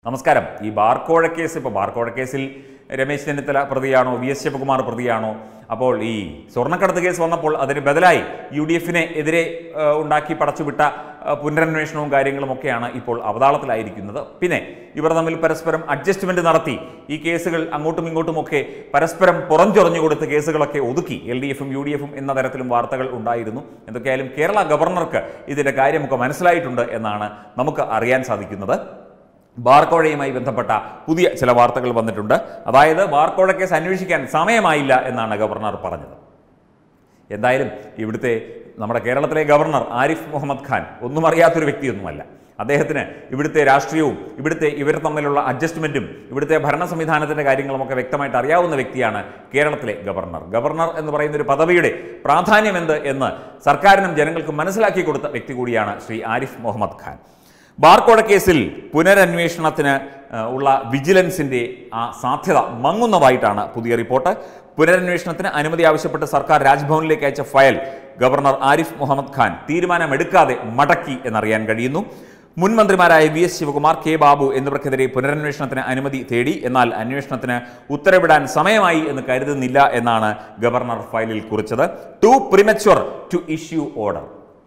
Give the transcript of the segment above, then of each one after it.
നമസ്കാരം ഈ ബാർക്കോഴ കേസ് ഇപ്പോൾ ബാർക്കോഴ കേസിൽ രമേശ് ചെന്നിത്തല പ്രതിയാണോ വി എസ് ശിവകുമാർ പ്രതിയാണോ അപ്പോൾ ഈ സ്വർണ്ണക്കടത്ത് കേസ് വന്നപ്പോൾ അതിന് ബദലായി യു ഡി എഫിനെ എതിരെ ആ, ഉണ്ടാക്കി പടച്ചുവിട്ട ആ, പുനരന്വേഷണവും കാര്യങ്ങളും ഒക്കെയാണ് ഇപ്പോൾ അവതാളത്തിലായിരിക്കുന്നത് പിന്നെ ഇവർ തമ്മിൽ പരസ്പരം അഡ്ജസ്റ്റ്മെന്റ് നടത്തി ഈ കേസുകൾ അങ്ങോട്ടും ഇങ്ങോട്ടുമൊക്കെ പരസ്പരം പുറംചൊറഞ്ഞു കൊടുത്ത് കേസുകളൊക്കെ ഒതുക്കി എൽ ഡി എഫും യു ഡി എഫും എന്ന തരത്തിലും വാർത്തകൾ ഉണ്ടായിരുന്നു എന്തൊക്കെയായാലും കേരള ഗവർണർക്ക് ഇതിന്റെ കാര്യമൊക്കെ മനസ്സിലായിട്ടുണ്ട് എന്നാണ് നമുക്ക് അറിയാൻ സാധിക്കുന്നത് ബാർക്കോഴയുമായി ബന്ധപ്പെട്ട പുതിയ ചില വാർത്തകൾ വന്നിട്ടുണ്ട് അതായത് ബാർക്കോഴ കേസ് അന്വേഷിക്കാൻ സമയമായില്ല എന്നാണ് ഗവർണർ പറഞ്ഞത് എന്തായാലും ഇവിടുത്തെ നമ്മുടെ കേരളത്തിലെ ഗവർണർ ആരിഫ് മുഹമ്മദ് ഖാൻ ഒന്നും അറിയാത്തൊരു വ്യക്തിയൊന്നുമല്ല അദ്ദേഹത്തിന് ഇവിടുത്തെ രാഷ്ട്രീയവും ഇവിടുത്തെ ഇവർ തമ്മിലുള്ള അഡ്ജസ്റ്റ്മെൻറ്റും ഇവിടുത്തെ ഭരണ സംവിധാനത്തിൻ്റെ കാര്യങ്ങളുമൊക്കെ വ്യക്തമായിട്ട് അറിയാവുന്ന വ്യക്തിയാണ് കേരളത്തിലെ ഗവർണർ ഗവർണർ എന്ന് പറയുന്ന ഒരു പദവിയുടെ പ്രാധാന്യം എന്ത് എന്ന് സർക്കാരിനും ജനങ്ങൾക്കും മനസ്സിലാക്കി കൊടുത്ത വ്യക്തി കൂടിയാണ് ശ്രീ ആരിഫ് മുഹമ്മദ് ഖാൻ ബാർക്കോഴ കേസിൽ പുനരന്വേഷണത്തിന് ആ, ഉള്ള വിജിലൻസിന്റെ ആ സാധ്യത മങ്ങുന്നതായിട്ടാണ് പുതിയ റിപ്പോർട്ട് പുനരന്വേഷണത്തിന് അനുമതി ആവശ്യപ്പെട്ട് സർക്കാർ രാജ്ഭവനിലേക്ക് അയച്ച ഫയൽ ഗവർണർ ആരിഫ് മുഹമ്മദ് ഖാൻ തീരുമാനമെടുക്കാതെ മടക്കി എന്നറിയാൻ കഴിയുന്നു മുൻ മന്ത്രിമാരായ V S Sivakumar K Babu എന്നിവർക്കെതിരെ പുനരന്വേഷണത്തിന് അനുമതി തേടി എന്നാൽ അന്വേഷണത്തിന് ഉത്തരവിടാൻ സമയമായി എന്ന് കരുതുന്നില്ല എന്നാണ് ഗവർണർ ഫയലിൽ കുറിച്ചത് too premature to issue order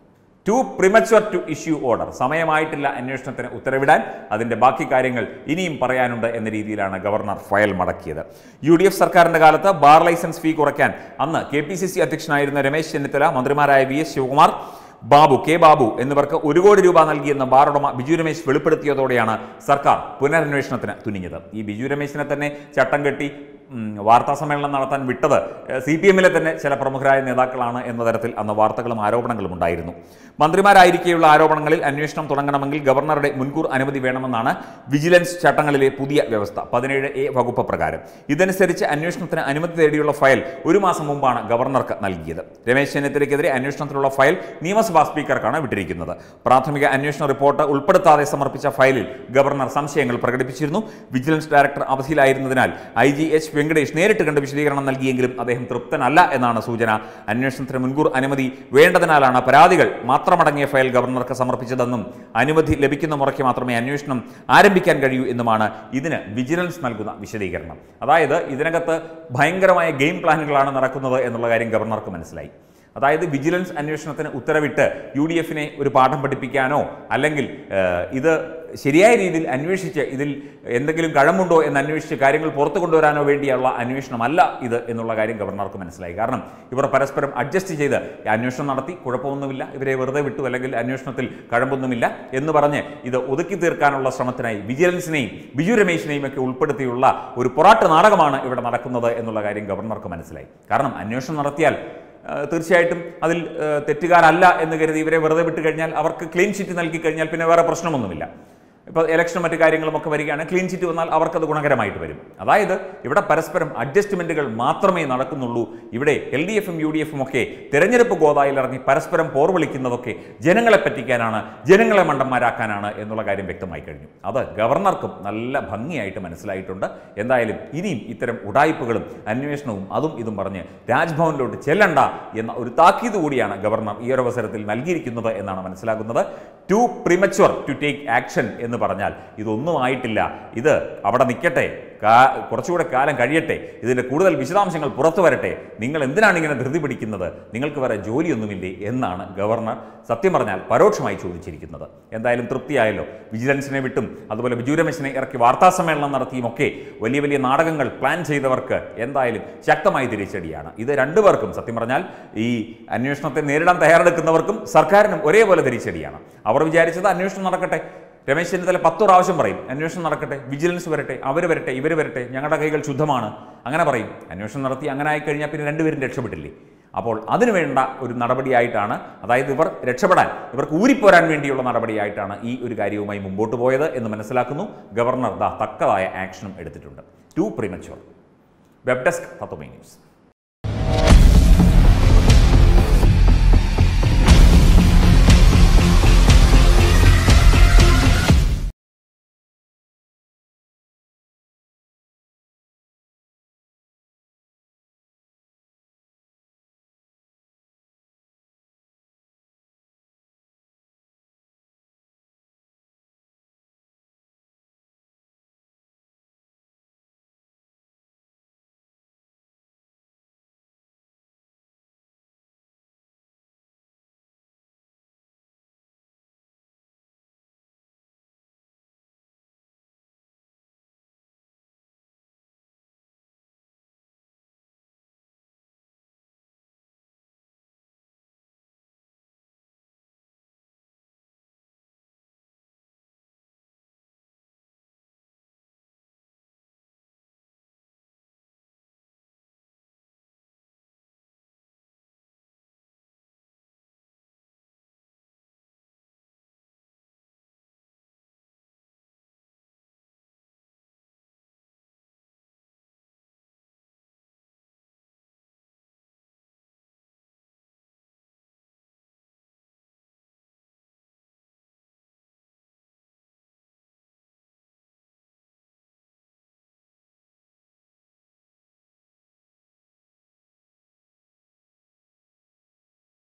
too premature to issue order സമയമായിട്ടില്ല അന്വേഷണത്തിന് ഉത്തരവിടാൻ അതിന്റെ ബാക്കി കാര്യങ്ങൾ ഇനിയും പറയാനുണ്ട് എന്ന രീതിയിലാണ് ഗവർണർ ഫയൽ മടക്കിയത് യു ഡി എഫ് സർക്കാരിന്റെ കാലത്ത് ബാർ ലൈസൻസ് ഫീ കുറയ്ക്കാൻ അന്ന് കെ പി സി സി അധ്യക്ഷനായിരുന്ന രമേശ് ചെന്നിത്തല മന്ത്രിമാരായ V S Sivakumar Babu K Babu എന്നിവർക്ക് ഒരു കോടി രൂപ നൽകിയെന്ന് ബാർ ഉടമ ബിജു രമേശ് വെളിപ്പെടുത്തിയതോടെയാണ് സർക്കാർ പുനരന്വേഷണത്തിന് തുനിഞ്ഞത് ഈ ബിജു രമേശിനെ തന്നെ ചട്ടം കെട്ടി ഉം, വാർത്താ സമ്മേളനം നടത്താൻ വിട്ടത് സി പി എമ്മിലെ തന്നെ ചില പ്രമുഖരായ നേതാക്കളാണ് എന്ന തരത്തിൽ അന്ന് വാർത്തകളും ആരോപണങ്ങളും ഉണ്ടായിരുന്നു മന്ത്രിമാരായിരിക്കെയുള്ള ആരോപണങ്ങളിൽ അന്വേഷണം തുടങ്ങണമെങ്കിൽ ഗവർണറുടെ മുൻകൂർ അനുമതി വേണമെന്നാണ് വിജിലൻസ് ചട്ടങ്ങളിലെ പുതിയ വ്യവസ്ഥ പതിനേഴ് എ വകുപ്പ് പ്രകാരം ഇതനുസരിച്ച് അന്വേഷണത്തിന് അനുമതി തേടിയുള്ള ഫയൽ ഒരു മാസം മുമ്പാണ് ഗവർണർക്ക് നൽകിയത് രമേശ് ചെന്നിത്തലയ്ക്കെതിരെ അന്വേഷണത്തിലുള്ള ഫയൽ നിയമസഭാ സ്പീക്കർക്കാണ് വിട്ടിരിക്കുന്നത് പ്രാഥമിക അന്വേഷണ റിപ്പോർട്ട് ഉൾപ്പെടുത്താതെ സമർപ്പിച്ച ഫയലിൽ ഗവർണർ സംശയങ്ങൾ പ്രകടിപ്പിച്ചിരുന്നു വിജിലൻസ് ഡയറക്ടർ അവധിയിലായിരുന്നതിനാൽ ഐ ജി എച്ച് വെങ്കടേഷ് നേരിട്ട് കണ്ട് വിശദീകരണം നൽകിയെങ്കിലും അദ്ദേഹം തൃപ്തനല്ല എന്നാണ് സൂചന അന്വേഷണത്തിന് മുൻകൂർ അനുമതി വേണ്ടതിനാലാണ് പരാതികൾ മാത്രമടങ്ങിയ ഫയൽ ഗവർണർക്ക് സമർപ്പിച്ചതെന്നും അനുമതി ലഭിക്കുന്ന മുറയ്ക്ക് മാത്രമേ അന്വേഷണം ആരംഭിക്കാൻ കഴിയൂ എന്നുമാണ് ഇതിന് വിജിലൻസ് നൽകുന്ന വിശദീകരണം അതായത് ഇതിനകത്ത് ഭയങ്കരമായ ഗെയിം പ്ലാനുകളാണ് നടക്കുന്നത് എന്നുള്ള കാര്യം ഗവർണർക്ക് മനസ്സിലായി അതായത് വിജിലൻസ് അന്വേഷണത്തിന് ഉത്തരവിട്ട് യു ഡി എഫിനെ ഒരു പാഠം പഠിപ്പിക്കാനോ അല്ലെങ്കിൽ ഏഹ്, ഇത് ശരിയായ രീതിയിൽ അന്വേഷിച്ച് ഇതിൽ എന്തെങ്കിലും കഴമ്പുണ്ടോ എന്ന് അന്വേഷിച്ച് കാര്യങ്ങൾ പുറത്തു കൊണ്ടുവരാനോ വേണ്ടിയുള്ള അന്വേഷണമല്ല ഇത് എന്നുള്ള കാര്യം ഗവർണർക്ക് മനസ്സിലായി കാരണം ഇവർ പരസ്പരം അഡ്ജസ്റ്റ് ചെയ്ത് ഈ അന്വേഷണം നടത്തി കുഴപ്പമൊന്നുമില്ല ഇവരെ വെറുതെ വിട്ടു അല്ലെങ്കിൽ അന്വേഷണത്തിൽ കഴമ്പൊന്നുമില്ല എന്ന് പറഞ്ഞ് ഇത് ഒതുക്കി തീർക്കാനുള്ള ശ്രമത്തിനായി വിജിലൻസിനെയും ബിജു രമേശിനെയും ഒക്കെ ഉൾപ്പെടുത്തിയുള്ള ഒരു പൊറാട്ട് നാടകമാണ് ഇവിടെ നടക്കുന്നത് എന്നുള്ള കാര്യം ഗവർണർക്ക് മനസ്സിലായി കാരണം അന്വേഷണം നടത്തിയാൽ ആ, തീർച്ചയായിട്ടും അതിൽ ആ, തെറ്റുകാരല്ല എന്ന് കരുതി ഇവരെ വെറുതെ വിട്ട് കഴിഞ്ഞാൽ അവർക്ക് ക്ലീൻ ചിറ്റ് നൽകി കഴിഞ്ഞാൽ പിന്നെ വേറെ പ്രശ്നമൊന്നുമില്ല ഇപ്പോൾ ഇലക്ഷനും മറ്റു കാര്യങ്ങളും ഒക്കെ വരികയാണ് ക്ലീൻ ചിറ്റ് വന്നാൽ അവർക്കത് ഗുണകരമായിട്ട് വരും അതായത് ഇവിടെ പരസ്പരം അഡ്ജസ്റ്റ്മെൻറ്റുകൾ മാത്രമേ നടക്കുന്നുള്ളൂ ഇവിടെ എൽ ഡി എഫും യു ഡി എഫും ഒക്കെ തെരഞ്ഞെടുപ്പ് ഗോതായിൽ ഇറങ്ങി പരസ്പരം പോർവിളിക്കുന്നതൊക്കെ ജനങ്ങളെ പറ്റിക്കാനാണ് ജനങ്ങളെ മണ്ടന്മാരാക്കാനാണ് എന്നുള്ള കാര്യം വ്യക്തമായി കഴിഞ്ഞു അത് ഗവർണർക്കും നല്ല ഭംഗിയായിട്ട് മനസ്സിലായിട്ടുണ്ട് എന്തായാലും ഇനിയും ഇത്തരം ഉടായ്പകളും അന്വേഷണവും അതും ഇതും പറഞ്ഞ് രാജ്ഭവനിലോട്ട് ചെല്ലണ്ട എന്ന ഒരു താക്കീത് കൂടിയാണ് ഗവർണർ ഈ ഒരു അവസരത്തിൽ നൽകിയിരിക്കുന്നത് എന്നാണ് മനസ്സിലാകുന്നത് too premature to take action എന്ന് പറഞ്ഞാൽ ഇതൊന്നും ആയിട്ടില്ല ഇത് അവിടെ നിൽക്കട്ടെ കാ കുറച്ചുകൂടെ കാലം കഴിയട്ടെ ഇതിൻ്റെ കൂടുതൽ വിശദാംശങ്ങൾ പുറത്തു വരട്ടെ നിങ്ങൾ എന്തിനാണ് ഇങ്ങനെ ധൃതി പിടിക്കുന്നത് നിങ്ങൾക്ക് വേറെ ജോലിയൊന്നുമില്ലേ എന്നാണ് ഗവർണർ സത്യം പറഞ്ഞാൽ പരോക്ഷമായി ചോദിച്ചിരിക്കുന്നത് എന്തായാലും തൃപ്തിയായല്ലോ വിജിലൻസിനെ വിട്ടും അതുപോലെ ബിജു രമേശിനെ ഇറക്കി വാർത്താ സമ്മേളനം നടത്തിയും ഒക്കെ വലിയ വലിയ നാടകങ്ങൾ പ്ലാൻ ചെയ്തവർക്ക് എന്തായാലും ശക്തമായി തിരിച്ചടിയാണ് ഇത് രണ്ടുപേർക്കും സത്യം പറഞ്ഞാൽ ഈ അന്വേഷണത്തെ നേരിടാൻ തയ്യാറെടുക്കുന്നവർക്കും സർക്കാരിനും ഒരേപോലെ തിരിച്ചടിയാണ് അവർ വിചാരിച്ചത് അന്വേഷണം നടക്കട്ടെ രമേശ് ചെന്നിത്തല പത്ത് പ്രാവശ്യം പറയും അന്വേഷണം നടക്കട്ടെ വിജിലൻസ് വരട്ടെ അവർ വരട്ടെ ഇവർ വരട്ടെ ഞങ്ങളുടെ കൈകൾ ശുദ്ധമാണ് അങ്ങനെ പറയും അന്വേഷണം നടത്തി അങ്ങനെ ആയിക്കഴിഞ്ഞാൽ പിന്നെ രണ്ടുപേരും രക്ഷപ്പെട്ടില്ലേ അപ്പോൾ അതിനു വേണ്ട ഒരു നടപടിയായിട്ടാണ് അതായത് ഇവർ രക്ഷപ്പെടാൻ ഇവർക്ക് ഊരിപ്പോരാൻ വേണ്ടിയുള്ള നടപടിയായിട്ടാണ് ഈ ഒരു കാര്യവുമായി മുമ്പോട്ട് പോയത് എന്ന് മനസ്സിലാക്കുന്നു ഗവർണർ ദാ തക്കതായ ആക്ഷനും എടുത്തിട്ടുണ്ട് ടു പ്രിമച്വർ വെബ് ഡെസ്ക് തത്വമേ ന്യൂസ്